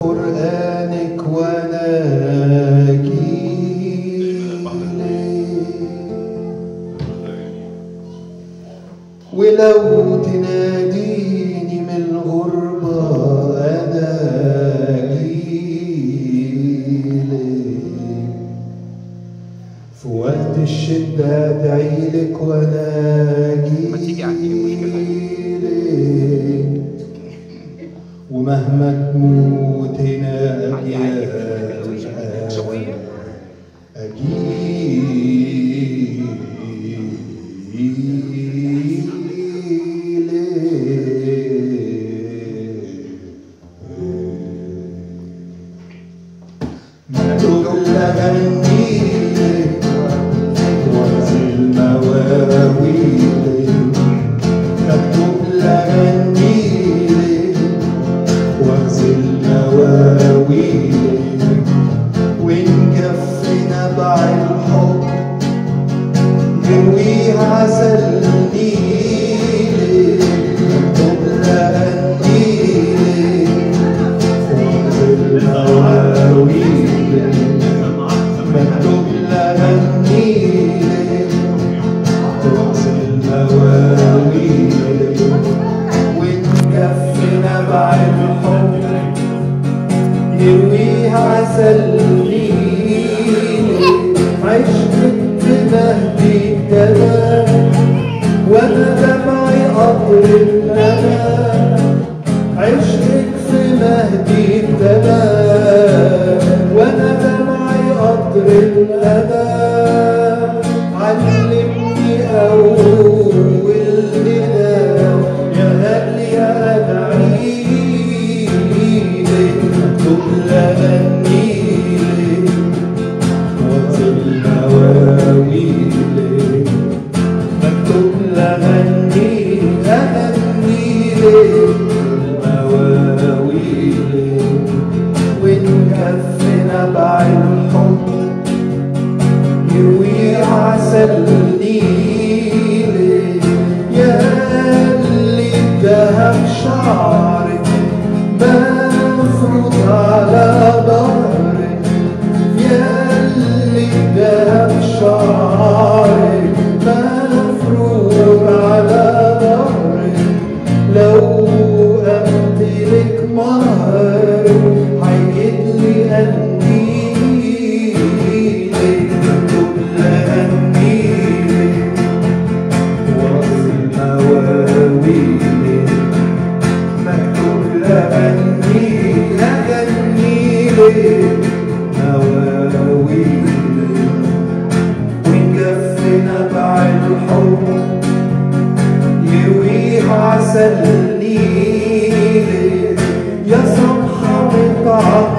قرآنك وانا ولو تناديني من الغربة أنا جيلك في وقت الشدة أدعيلك وأنا ما تيجي عندي مشكلة. جيلك ومهما تموت هنا عندي- عندي مشكلة. شوية. مكتوب لغنيلك وانزل مواويلك مكتوب لغنيلك واغسل مواويلك ونجف نبع الحب نروي عسل نيلك مكتوب لغنيلك واغسل مواويلك مكتوب لغنيلك واغسل مواويلك ونجف نبع الحب يرويها عسل نيلي عشقك بمهدي الدمى وانا دمعي قطر الندى عشقك في مهدي الدمى وانا دمعي قطر الندى علمني اول ندى يا هل يا ادعيلك مكتوب لغنيلك وانزل مواويلك مكتوب لغنيلك اغنيلك مواويلك ونكف نبع الحب يروي عسل نيلك يا اللي الذهب شعرك مفروض على ظهرك يا اللي الذهب شعرك مفروض على ظهرك لو أمتلك مهر هيجد لي أنيلك مكتوب لأنيلك واغسل مواويلك مكتوب لأنيلك أغنيلك مواويلك ونجف نبع الحب يرويها عسل نيلك يا صبحة بتعطر